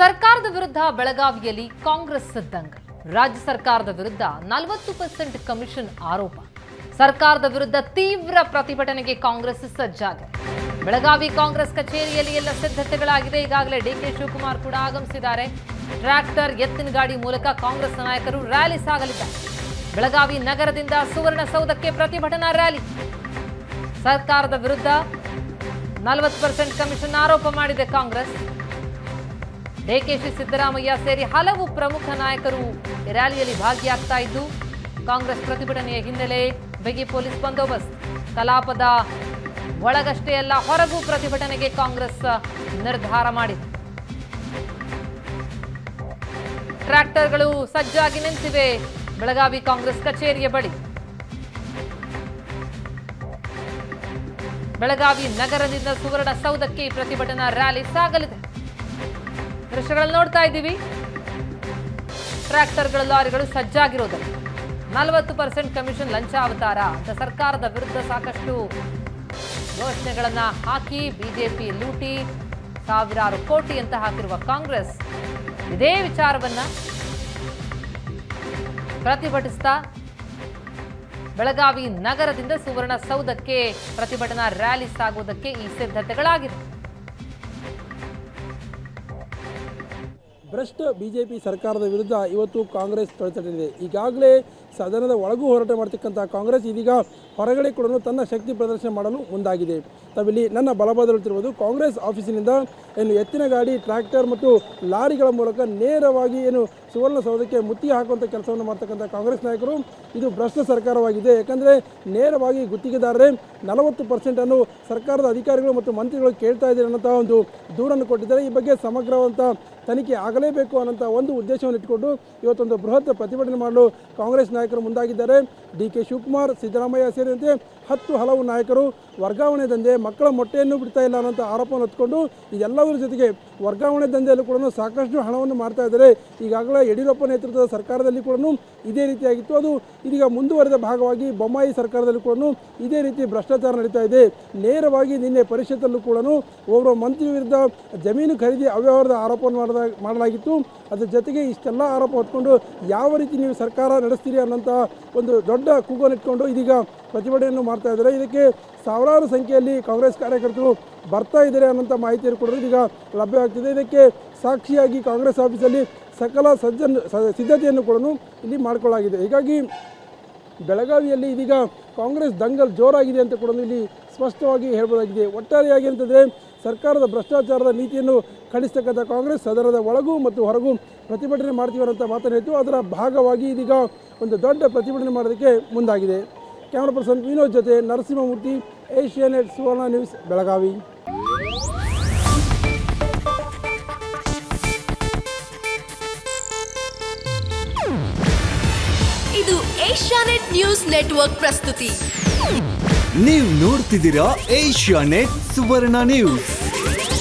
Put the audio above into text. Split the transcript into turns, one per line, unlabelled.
ಸರ್ಕಾರದ ವಿರುದ್ಧ ಬೆಳಗಾವಿಯಲ್ಲಿ ಕಾಂಗ್ರೆಸ್ ದಂಗ ರಾಜ್ಯ ಸರ್ಕಾರದ ವಿರುದ್ಧ ನಲವತ್ತು ಪರ್ಸೆಂಟ್ ಕಮಿಷನ್ ಆರೋಪ ಸರ್ಕಾರದ ವಿರುದ್ಧ ತೀವ್ರ ಪ್ರತಿಭಟನೆಗೆ ಕಾಂಗ್ರೆಸ್ ಸಜ್ಜಾಗಿದೆ ಬೆಳಗಾವಿ ಕಾಂಗ್ರೆಸ್ ಕಚೇರಿಯಲ್ಲಿ ಎಲ್ಲ ಸಿದ್ಧತೆಗಳಾಗಿದೆ ಈಗಾಗಲೇ ಡಿಕೆ ಶಿವಕುಮಾರ್ ಕೂಡ ಆಗಮಿಸಿದ್ದಾರೆ ಟ್ರ್ಯಾಕ್ಟರ್ ಎತ್ತಿನ ಗಾಡಿ ಮೂಲಕ ಕಾಂಗ್ರೆಸ್ ನಾಯಕರು ರ್ಯಾಲಿ ಸಾಗಲಿದ್ದಾರೆ ಬೆಳಗಾವಿ ನಗರದಿಂದ ಸುವರ್ಣಸೌಧಕ್ಕೆ ಪ್ರತಿಭಟನಾ ರ್ಯಾಲಿ ಸರ್ಕಾರದ ವಿರುದ್ಧ ನಲವತ್ತು ಪರ್ಸೆಂಟ್ ಕಮಿಷನ್ ಆರೋಪ ಮಾಡಿದೆ ಕಾಂಗ್ರೆಸ್ ಡಿಕೆಶಿ ಸಿದ್ದರಾಮಯ್ಯ ಸೇರಿ ಹಲವು ಪ್ರಮುಖ ನಾಯಕರು ಈ ರ್ಯಾಲಿಯಲ್ಲಿ ಭಾಗಿಯಾಗ್ತಾ ಇದ್ದು ಕಾಂಗ್ರೆಸ್ ಪ್ರತಿಭಟನೆಯ ಹಿನ್ನೆಲೆ ಬಿಗಿ ಪೊಲೀಸ್ ಬಂದೋಬಸ್ತ್ ಕಲಾಪದ ಒಳಗಷ್ಟೇ ಅಲ್ಲ ಹೊರಗೂ ಪ್ರತಿಭಟನೆಗೆ ಕಾಂಗ್ರೆಸ್ ನಿರ್ಧಾರ ಮಾಡಿದೆ ಟ್ರ್ಯಾಕ್ಟರ್ಗಳು ಸಜ್ಜಾಗಿ ನಿಂತಿವೆ ಬೆಳಗಾವಿ ಕಾಂಗ್ರೆಸ್ ಕಚೇರಿಯ ಬಳಿ ಬೆಳಗಾವಿ ನಗರದಿಂದ ಸುವರ್ಣಸೌಧಕ್ಕೆ ಈ ಪ್ರತಿಭಟನಾ ರ್ಯಾಲಿ ಸಾಗಲಿದೆ ದೃಶ್ಯಗಳನ್ನು ನೋಡ್ತಾ ಇದ್ದೀವಿ ಟ್ರ್ಯಾಕ್ಟರ್ಗಳ ಲಾರಿಗಳು ಸಜ್ಜಾಗಿರೋದಲ್ಲ ನಲವತ್ತು ಪರ್ಸೆಂಟ್ ಕಮಿಷನ್ ಲಂಚ ಅವತಾರ ಅಂತ ಸರ್ಕಾರದ ವಿರುದ್ಧ ಸಾಕಷ್ಟು ಘೋಷಣೆಗಳನ್ನ ಹಾಕಿ ಬಿಜೆಪಿ ಲೂಟಿ ಸಾವಿರಾರು ಕೋಟಿ ಅಂತ ಹಾಕಿರುವ ಕಾಂಗ್ರೆಸ್ ಇದೇ ವಿಚಾರವನ್ನ ಪ್ರತಿಭಟಿಸ್ತಾ ಬೆಳಗಾವಿ ನಗರದಿಂದ ಸುವರ್ಣಸೌಧಕ್ಕೆ ಪ್ರತಿಭಟನಾ ರ್ಯಾಲಿ ಸಾಗುವುದಕ್ಕೆ ಈ ಸಿದ್ಧತೆಗಳಾಗಿದೆ
ಭ್ರಷ್ಟ ಬಿಜೆಪಿ ಸರ್ಕಾರದ ವಿರುದ್ಧ ಇವತ್ತು ಕಾಂಗ್ರೆಸ್ ತೊಳೆತಟ್ಟಿದೆ ಈಗಾಗಲೇ ಸದನದ ಒಳಗೂ ಹೋರಾಟ ಮಾಡ್ತಕ್ಕಂಥ ಕಾಂಗ್ರೆಸ್ ಇದೀಗ ಹೊರಗಡೆ ಕೂಡ ತನ್ನ ಶಕ್ತಿ ಪ್ರದರ್ಶನ ಮಾಡಲು ಮುಂದಾಗಿದೆ ತಾವಿಲ್ಲಿ ನನ್ನ ಬಲಬದಲುತ್ತಿರುವುದು ಕಾಂಗ್ರೆಸ್ ಆಫೀಸಿನಿಂದ ಏನು ಎತ್ತಿನ ಗಾಡಿ ಟ್ರ್ಯಾಕ್ಟರ್ ಮತ್ತು ಲಾರಿಗಳ ಮೂಲಕ ನೇರವಾಗಿ ಏನು ಸುವರ್ಣಸೌಧಕ್ಕೆ ಮುತ್ತಿ ಹಾಕುವಂಥ ಕೆಲಸವನ್ನು ಮಾಡ್ತಕ್ಕಂಥ ಕಾಂಗ್ರೆಸ್ ನಾಯಕರು ಇದು ಭ್ರಷ್ಟ ಸರ್ಕಾರವಾಗಿದೆ ಯಾಕಂದರೆ ನೇರವಾಗಿ ಗುತ್ತಿಗೆದಾರರೇ ನಲವತ್ತು ಪರ್ಸೆಂಟನ್ನು ಸರ್ಕಾರದ ಅಧಿಕಾರಿಗಳು ಮತ್ತು ಮಂತ್ರಿಗಳು ಕೇಳ್ತಾ ಇದ್ದಾರೆ ಅನ್ನೋಂಥ ಒಂದು ದೂರನ್ನು ಕೊಟ್ಟಿದ್ದಾರೆ ಈ ಬಗ್ಗೆ ಸಮಗ್ರವಂತ ತನಿಖೆ ಆಗಲೇಬೇಕು ಅನ್ನೋಂಥ ಒಂದು ಉದ್ದೇಶವನ್ನು ಇಟ್ಟುಕೊಂಡು ಇವತ್ತೊಂದು ಬೃಹತ್ ಪ್ರತಿಭಟನೆ ಮಾಡಲು ಕಾಂಗ್ರೆಸ್ ನಾಯಕರು ಮುಂದಾಗಿದ್ದಾರೆ ಡಿ ಕೆ ಶಿವಕುಮಾರ್ ಸಿದ್ದರಾಮಯ್ಯ ಸೇರಿದಂತೆ ಹತ್ತು ಹಲವು ನಾಯಕರು ವರ್ಗಾವಣೆ ದಂಧೆ ಮಕ್ಕಳ ಮೊಟ್ಟೆಯನ್ನು ಬಿಡ್ತಾ ಇಲ್ಲ ಅನ್ನೋಂಥ ಆರೋಪವನ್ನು ಹೊತ್ಕೊಂಡು ಇದೆಲ್ಲದರ ಜೊತೆಗೆ ವರ್ಗಾವಣೆ ದಂಧೆಯಲ್ಲೂ ಕೂಡ ಸಾಕಷ್ಟು ಹಣವನ್ನು ಮಾಡ್ತಾ ಇದ್ದಾರೆ ಈಗಾಗಲೇ ಯಡಿಯೂರಪ್ಪ ನೇತೃತ್ವದ ಸರ್ಕಾರದಲ್ಲಿ ಕೂಡ ಇದೇ ರೀತಿಯಾಗಿತ್ತು ಅದು ಇದೀಗ ಮುಂದುವರೆದ ಭಾಗವಾಗಿ ಬೊಮ್ಮಾಯಿ ಸರ್ಕಾರದಲ್ಲಿ ಕೂಡ ಇದೇ ರೀತಿ ಭ್ರಷ್ಟಾಚಾರ ನಡೀತಾ ಇದೆ ನೇರವಾಗಿ ನಿನ್ನೆ ಪರಿಷತ್ತಲ್ಲೂ ಕೂಡ ಓರ್ವ ಮಂತ್ರಿ ವಿರುದ್ಧ ಜಮೀನು ಖರೀದಿ ಅವ್ಯವಹಾರದ ಆರೋಪವನ್ನು ಮಾಡದ ಮಾಡಲಾಗಿತ್ತು ಅದ್ರ ಜೊತೆಗೆ ಇಷ್ಟೆಲ್ಲ ಆರೋಪ ಹೊತ್ಕೊಂಡು ಯಾವ ರೀತಿ ನೀವು ಸರ್ಕಾರ ನಡೆಸ್ತೀರಿ ಅನ್ನೋಂಥ ಒಂದು ದೊಡ್ಡ ಕೂಗನ್ನು ಇಟ್ಕೊಂಡು ಇದೀಗ ಪ್ರತಿಭಟನೆಯನ್ನು ಮಾಡ್ತಾ ಇದ್ದಾರೆ ಇದಕ್ಕೆ ಸಾವಿರಾರು ಸಂಖ್ಯೆಯಲ್ಲಿ ಕಾಂಗ್ರೆಸ್ ಕಾರ್ಯಕರ್ತರು ಬರ್ತಾ ಇದ್ದಾರೆ ಅನ್ನೋಂಥ ಮಾಹಿತಿಯನ್ನು ಕೂಡ ಇದೀಗ ಲಭ್ಯವಾಗ್ತಿದೆ ಇದಕ್ಕೆ ಸಾಕ್ಷಿಯಾಗಿ ಕಾಂಗ್ರೆಸ್ ಆಫೀಸಲ್ಲಿ ಸಕಲ ಸಜ್ಜನ್ ಸ- ಸಿದ್ಧತೆಯನ್ನು ಕೂಡ ಇಲ್ಲಿ ಮಾಡಿಕೊಳ್ಳಲಾಗಿದೆ ಹೀಗಾಗಿ ಬೆಳಗಾವಿಯಲ್ಲಿ ಇದೀಗ ಕಾಂಗ್ರೆಸ್ ದಂಗಲ್ ಜೋರಾಗಿದೆ ಅಂತ ಕೂಡ ಇಲ್ಲಿ ಸ್ಪಷ್ಟವಾಗಿ ಹೇಳ್ಬೋದಾಗಿದೆ ಒಟ್ಟಾರೆಯಾಗಿ ಅಂತಂದರೆ ಸರ್ಕಾರದ ಭ್ರಷ್ಟಾಚಾರದ ನೀತಿಯನ್ನು ಖಂಡಿಸ್ತಕ್ಕಂಥ ಕಾಂಗ್ರೆಸ್ ಸದನದ ಒಳಗೂ ಮತ್ತು ಹೊರಗೂ ಪ್ರತಿಭಟನೆ ಮಾಡ್ತೀವಿ ಅನ್ನೋಂಥ ಮಾತನ್ನು ಹೇಳ್ತು ಅದರ ಭಾಗವಾಗಿ ಇದೀಗ ಒಂದು ದೊಡ್ಡ ಪ್ರತಿಭಟನೆ ಮಾಡೋದಕ್ಕೆ ಮುಂದಾಗಿದೆ ಕ್ಯಾಮ್ರಾ ಪರ್ಸನ್ ವಿನೋದ್ ಜೊತೆ ನರಸಿಂಹಮೂರ್ತಿ ಏಷ್ಯಾನೆಟ್ ಸುವರ್ಣ ನ್ಯೂಸ್ ಬೆಳಗಾವಿ
ಇದು ಏಷ್ಯಾನೆಟ್ ನ್ಯೂಸ್ ನೆಟ್ವರ್ಕ್ ಪ್ರಸ್ತುತಿ
ನೀವು ನೋಡ್ತಿದ್ದೀರಾ ಏಷ್ಯಾ ನೆಟ್ ಸುವರ್ಣ ನ್ಯೂಸ್